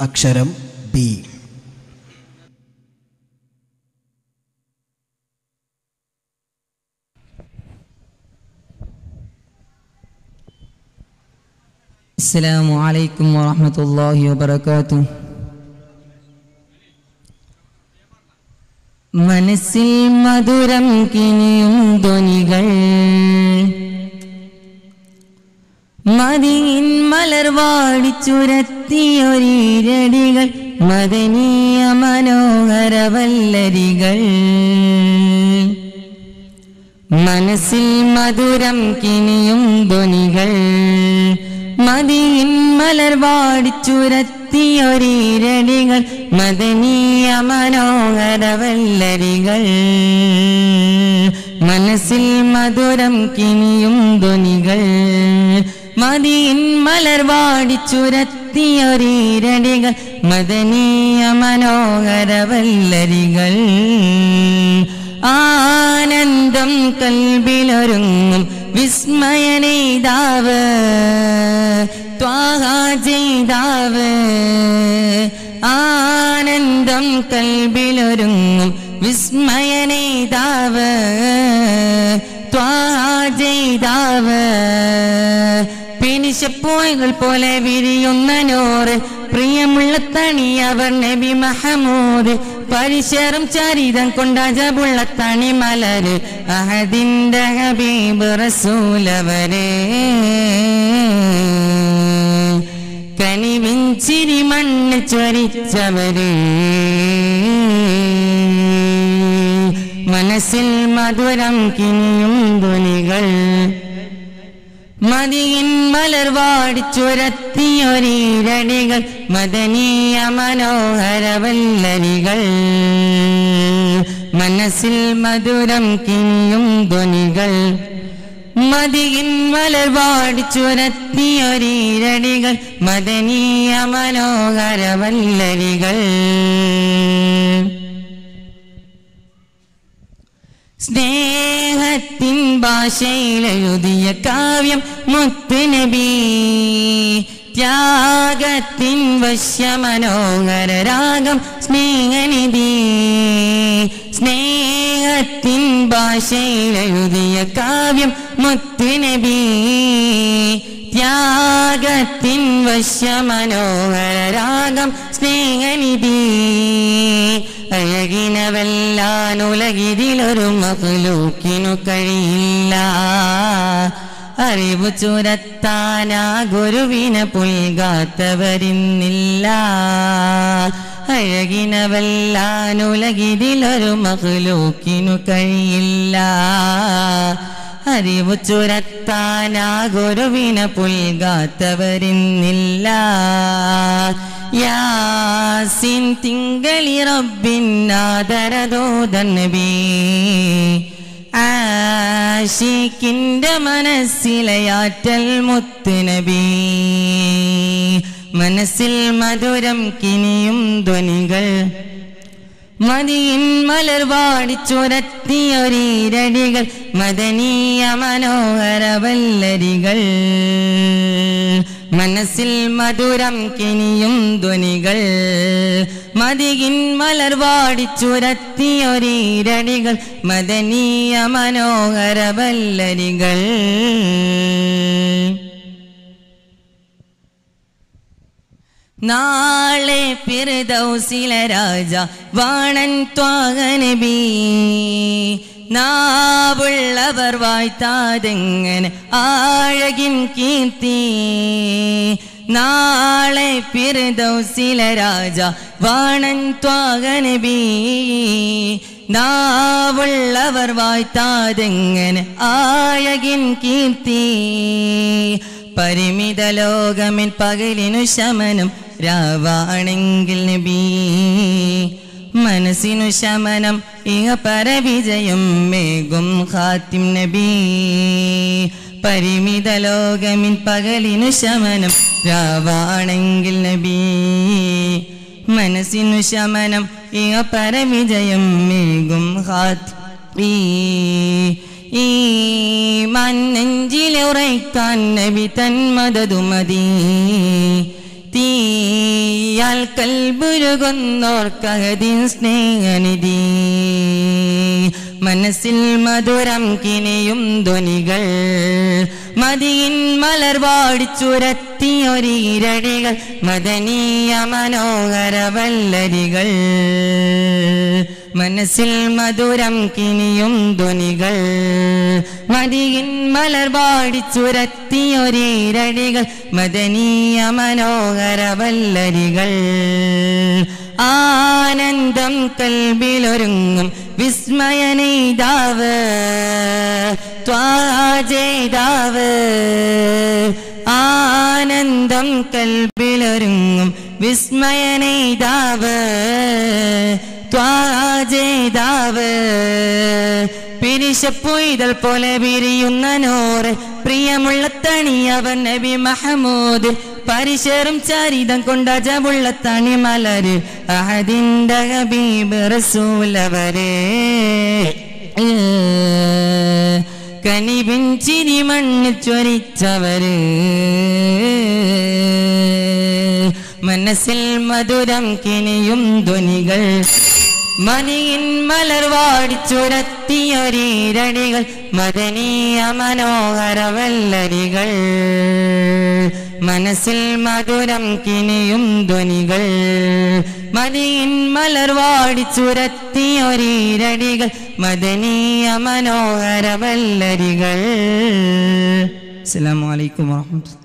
അക്ഷരം ബി السلام عليكم ورحمة الله وبركاته മനസ്സിൽ മധുരം കിനിയും ധ്വനികൾ മതിയിൻ മലർവാടിച്ചുരത്തിയൊരീരടികൾ മദനീയ മനോഹര വല്ലരികൾ മനസ്സിൽ മധുരം കിനിയും ധ്വനികൾ മതിയിൻ മലർവാടിച്ചുരത്തിയൊരീരടികൾ മദനീയ മനോഹര വല്ലരികൾ മനസ്സിൽ മധുരം കിനിയും ധ്വനികൾ മതിയിൻ മലർവാടിച്ചുരത്തിയൊരീരടികൾ മദനീയ മനോഹര വല്ലരികൾ ആനന്ദം കൽബിലൊരുങ്ങും വിസ്മയനേതാവ് ത്വാഹ ചെയ്താവ് ആനന്ദം കൽബിലൊരുങ്ങും വിസ്മയനേതാവ് ത്വാഹ ചെയ്താവ് പിനിശപ്പോയകൾ പോലെ വിരിയുന്ന നോറ് പ്രിയമുള്ള തണി അവർ നബി മഹമൂദ് പരിശറും ചരിതം കൊണ്ടജബുള്ള തണി മലര് അഹദിന്റെ ഹബീബ് റസൂലവരെ കനിവിഞ്ചിരി മണ്ണ് ചൊരിച്ചവര് മനസ്സിൽ മധുരം കിനിയും ധ്വനികൾ മതിയിൻ മലർവാടിച്ചുരത്തിയൊരീരടികൾ മദനീയ മനോഹര വല്ലരികൾ മനസ്സിൽ മധുരം കിനിയും ധ്വനികൾ മതിയിൻ മലർവാടിച്ചുരത്തിയൊരീരടികൾ മദനീയ മനോഹര വല്ലരികൾ സ്നേഹത്തിൻ ഭാഷയിലെഴുതിയ കാവ്യം മുത്തുനബി ത്യാഗത്തിൻ വശ്യമനോഹര രാഗം സ്നേഹനിധി സ്നേഹത്തിൻ ഭാഷയിലെഴുതിയ കാവ്യം മുത്തുനബി ത്യാഗത്തിൻ വശ്യമനോഹര രാഗം സ്നേഹനിധി അഴകിനവെല്ലാനുലകിതിലൊരു മകളൂക്കിനു കഴിയില്ല അറിവ് ചുരത്താനാ ഗുരുവിനെ പുൽകാത്തവരിന്നില്ല അഴകിനവെല്ലാനുലകിതിലൊരു മകളൂക്കിനു കഴിയില്ല അറിവ് ചുരത്താനാ ഗുരുവിനെ പുൽകാത്തവരിന്നില്ല യാസിൻ തിങ്കളി റബ്ബിന്നാദരദോദൻ നബി ആഷിക്കിൻ്റെ മനസ്സിലയാറ്റൽ മുത്ത് നബി മനസ്സിൽ മധുരം കിനിയും ധ്വനികൾ മതിയിൻ മലർവാടിച്ചുരത്തിയൊരീരടികൾ മദനീയ മനോഹര വല്ലരികൾ മനസ്സിൽ മധുരം കിനിയും ധ്വനികൾ മതിയിൻ മലർവാടിച്ചുരത്തിയൊരീരടികൾ മദനീയ മനോഹര വല്ലരികൾ നാളെ പിറദൗസില രാജ വാണൻ ത്വാഗനബി നാവുള്ളവർ വായ്ത്താതെങ്ങനെ ആഴകിൻ കീർത്തി നാളെ പിറദൗസില രാജ വാണൻ ത്വാഗനബി നാവുള്ളവർ വായ്ത്താതെങ്ങനെ ആഴകിൻ കീർത്തി പരിമിത ലോകമിൻ പകലിനു ശമനം രാവാണെങ്കിൽ നബി മനസ്സിനു ശമനം ഇഹ പരവിജയം മേഘും ഖാത്തിം നബി പരിമിത ലോകമിൻ പകലിനു ശമനം രാവാണെങ്കിൽ നബി മനസ്സിനു ശമനം ഇഹ പരവിജയം മേഘും ഖാത്തി ഈ മന്നെഞ്ചിലുറയ്ക്കാൻ നബി തൻ മതതുമതി തീയാൽ കൽബുരുകൊന്നോർക്കഹദിൻ സ്നേഹനിധി മനസ്സിൽ മധുരം കിനിയും ധ്വനികൾ മതിയിൻ മലർവാടി ചുരത്തിയൊരീരടികൾ മദനീയ മനോഹര വല്ലരികൾ മനസ്സിൽ മധുരം കിനിയും ധ്വനികൾ മതിയിൻ മലർവാടി ചുരത്തിയൊരീരടികൾ മദനീയ മനോഹര വല്ലരികൾ ആനന്ദം കൽബിലൊരുങ്ങും വിസ്മയനീതാവ് ത്വാജേതാവ് ആനന്ദം കൽബിലൊരുങ്ങും വിസ്മയനീതാവ് ത്വാജേതാവ് പിരിശപ്പൊയ്തൽ പോലെ വിരിയുന്ന നോറ് പ്രിയമുള്ള തണിയവൻ നബി മഹമൂദ് പരിശറും ചരിതം കൊണ്ട ജമുള്ള തണി മലര് അഹദിന്റെ ഹബീബ് റസൂലവരെ കനിവിൻ ചിരി മണ്ണിൽ ചൊരിച്ചവര് മനസ്സിൽ മധുരം കിനിയും ധ്വനികൾ മണിയിൻ മലർവാടി ചുരത്തിയൊരീരടികൾ മദനീയ മനോഹര വല്ലരികൾ മനസ്സിൽ മധുരം കിനിയും ധ്വനികൾ മണിയിൻ മലർവാടി ചുരത്തിയൊരീരടികൾ മദനീയ മനോഹര വല്ലരികൾ അസ്സലാമു അലൈക്കും വാഹമത്തുള്ള